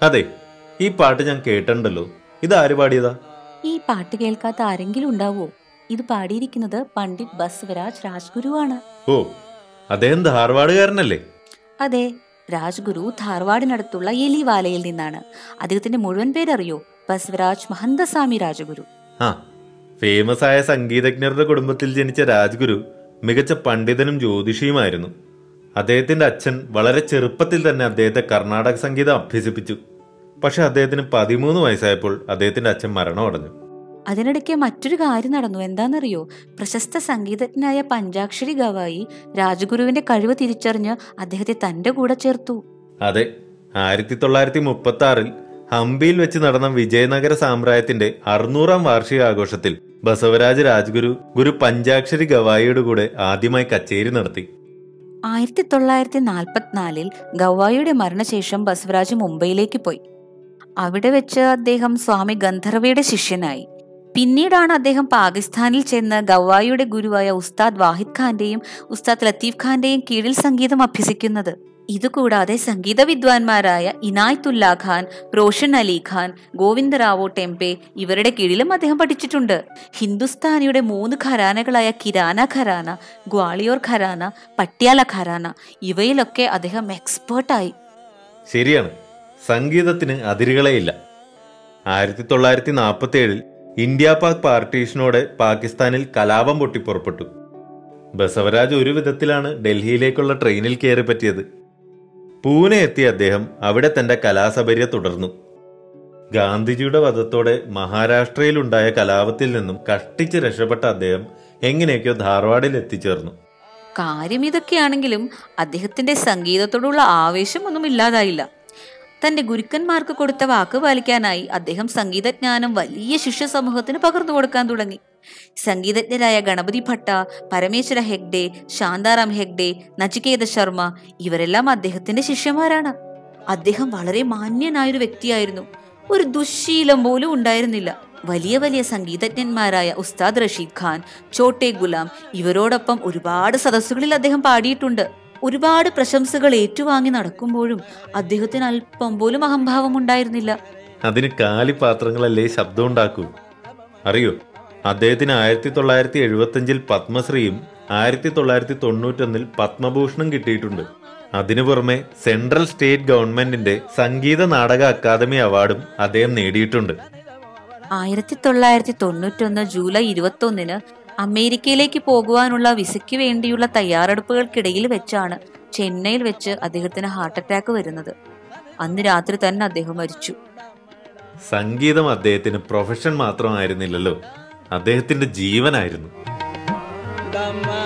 അതെ ഈ പാട്ട് ഞാൻ കേട്ടിട്ടുണ്ടല്ലോ ഇത് ആര് പാടിയതാ ഈ പാട്ട് കേൾക്കാത്ത ആരെങ്കിലും ഉണ്ടാവോ ഇത് പാടിയിരിക്കുന്നത് പണ്ഡിറ്റ് ബസ്വരാജ് രാജ്ഗുരുവാണ് ഓ അദ്ദേഹം ധാർവാടുകാരനല്ലേ അതെ രാജ്ഗുരു ധാർവാടിനടുത്തുള്ള എലിവാലയിൽ നിന്നാണ് അദ്ദേഹത്തിന്റെ മുഴുവൻ പേരറിയോ ബസ്വരാജ് മഹന്തസ്വാമി രാജഗുരു ആ ഫേമസ് ആയ സംഗീതജ്ഞരുടെ കുടുംബത്തിൽ ജനിച്ച രാജ്ഗുരു മികച്ച പണ്ഡിതനും ജ്യോതിഷിയുമായിരുന്നു അദ്ദേഹത്തിന്റെ അച്ഛൻ വളരെ ചെറുപ്പത്തിൽ തന്നെ അദ്ദേഹത്തെ കർണാടക സംഗീതം അഭ്യസിപ്പിച്ചു പക്ഷെ അദ്ദേഹത്തിന് പതിമൂന്ന് വയസ്സായപ്പോൾ അദ്ദേഹത്തിന്റെ അച്ഛൻ മരണമടഞ്ഞു അതിനിടയ്ക്ക് മറ്റൊരു കാര്യം നടന്നു എന്താണെന്നറിയോ പ്രശസ്ത സംഗീതജ്ഞനായ പഞ്ചാക്ഷരി ഗവായി രാജഗുരുവിന്റെ കഴിവ് തിരിച്ചറിഞ്ഞ് അദ്ദേഹത്തെ തന്റെ കൂടെ ചേർത്തു അതെ ആയിരത്തി തൊള്ളായിരത്തി മുപ്പത്തി ആറിൽ ഹംപിയിൽ വെച്ച് നടന്ന വിജയനഗര സാമ്രാജ്യത്തിന്റെ അറുന്നൂറാം വാർഷികാഘോഷത്തിൽ ബസവരാജ് രാജ്ഗുരു ഗുരു പഞ്ചാക്ഷരി ഗവായിയുടെ കൂടെ ആദ്യമായി കച്ചേരി നടത്തി ആയിരത്തി തൊള്ളായിരത്തി നാൽപ്പത്തിനാലിൽ ഗവായിയുടെ മരണശേഷം ബസവരാജ് മുംബൈയിലേക്ക് പോയി അവിടെ വെച്ച് അദ്ദേഹം സ്വാമി ഗന്ധർവയുടെ ശിഷ്യനായി പിന്നീടാണ് അദ്ദേഹം പാകിസ്ഥാനിൽ ചെന്ന് ഗവായിയുടെ ഗുരുവായ ഉസ്താദ് വാഹിദ് ഖാന്റെയും ഉസ്താദ് ലത്തീഫ് ഖാന്റെയും കീഴിൽ സംഗീതം അഭ്യസിക്കുന്നത് ഇതുകൂടാതെ സംഗീത വിദ്വാൻമാരായ ഇനായത്തുല്ല ഖാൻ റോഷൻ അലി ഖാൻ ഗോവിന്ദറാവോ ടെമ്പെ ഇവരുടെ കീഴിലും അദ്ദേഹം പഠിച്ചിട്ടുണ്ട് ഹിന്ദുസ്ഥാനിയുടെ മൂന്ന് ഖരാനകളായ കിരാന ഖരാന ഗ്വാളിയോർ ഖരാന പട്യാല ഖരാന ഇവയിലൊക്കെ അദ്ദേഹം എക്സ്പേർട്ടായി ശരിയാണ് സംഗീതത്തിന് അതിരുകളെയില്ല ആയിരത്തി തൊള്ളായിരത്തി നാൽപ്പത്തി ഏഴിൽ ഇന്ത്യ പാക് പാർട്ടീഷനോടെ പാകിസ്ഥാനിൽ കലാപം പൊട്ടിപ്പുറപ്പെട്ടു ബസവരാജ് ഒരു വിധത്തിലാണ് ഡൽഹിയിലേക്കുള്ള ട്രെയിനിൽ കയറി പറ്റിയത് പൂനെ എത്തിയ അദ്ദേഹം അവിടെ തന്റെ കലാസബര്യ തുടർന്നു ഗാന്ധിജിയുടെ വധത്തോടെ മഹാരാഷ്ട്രയിലുണ്ടായ കലാപത്തിൽ നിന്നും കഷ്ടിച്ച് രക്ഷപ്പെട്ട അദ്ദേഹം എങ്ങനെയൊക്കെയോ ധാർവാഡിൽ എത്തിച്ചേർന്നു കാര്യം ഇതൊക്കെയാണെങ്കിലും അദ്ദേഹത്തിന്റെ സംഗീതത്തോടുള്ള ആവേശം ഒന്നും ഇല്ലാതായില്ല തന്റെ ഗുരുക്കന്മാർക്ക് കൊടുത്ത വാക്ക് പാലിക്കാനായി അദ്ദേഹം സംഗീതജ്ഞാനം വലിയ ശിഷ്യ സമൂഹത്തിന് പകർന്നു കൊടുക്കാൻ തുടങ്ങി സംഗീതജ്ഞരായ ഗണപതി ഭട്ട പരമേശ്വര ഹെഗ്ഡെ ശാന്താറാം ഹെഗ്ഡെ നചികേത ശർമ്മ ഇവരെല്ലാം അദ്ദേഹത്തിന്റെ ശിഷ്യന്മാരാണ് അദ്ദേഹം വളരെ മാന്യനായൊരു വ്യക്തിയായിരുന്നു ഒരു ദുശ്ശീലം പോലും ഉണ്ടായിരുന്നില്ല വലിയ വലിയ സംഗീതജ്ഞന്മാരായ ഉസ്താദ് റഷീദ് ഖാൻ ചോട്ടെ ഗുലാം ഇവരോടൊപ്പം ഒരുപാട് സദസ്സുകളിൽ അദ്ദേഹം പാടിയിട്ടുണ്ട് ഒരുപാട് പ്രശംസകൾ ഏറ്റുവാങ്ങി നടക്കുമ്പോഴും അദ്ദേഹത്തിന് അല്പം പോലും അഹംഭാവം ഉണ്ടായിരുന്നില്ല അതിന് കാലിപാത്രങ്ങളല്ലേ ശബ്ദം ഉണ്ടാക്കൂ അറിയോ അദ്ദേഹത്തിന് ആയിരത്തി തൊള്ളായിരത്തി എഴുപത്തഞ്ചിൽ പത്മശ്രീയും ആയിരത്തി തൊള്ളായിരത്തി തൊണ്ണൂറ്റൊന്നിൽ പത്മഭൂഷണും കിട്ടിയിട്ടുണ്ട് അതിനു പുറമെ സെൻട്രൽ സ്റ്റേറ്റ് ഗവൺമെന്റിന്റെ സംഗീത നാടക അക്കാദമി അവാർഡും അദ്ദേഹം നേടിയിട്ടുണ്ട് ആയിരത്തി തൊള്ളായിരത്തി തൊണ്ണൂറ്റൊന്ന് ജൂലൈ ഇരുപത്തൊന്നിന് അമേരിക്കയിലേക്ക് പോകുവാനുള്ള വിസയ്ക്ക് വേണ്ടിയുള്ള തയ്യാറെടുപ്പുകൾക്കിടയിൽ വെച്ചാണ് ചെന്നൈയിൽ വെച്ച് അദ്ദേഹത്തിന് ഹാർട്ട് അറ്റാക്ക് വരുന്നത് അന്ന് രാത്രി തന്നെ അദ്ദേഹം മരിച്ചു സംഗീതം അദ്ദേഹത്തിന് പ്രൊഫഷൻ മാത്രമായിരുന്നില്ലല്ലോ അദ്ദേഹത്തിന്റെ ജീവനായിരുന്നു Dama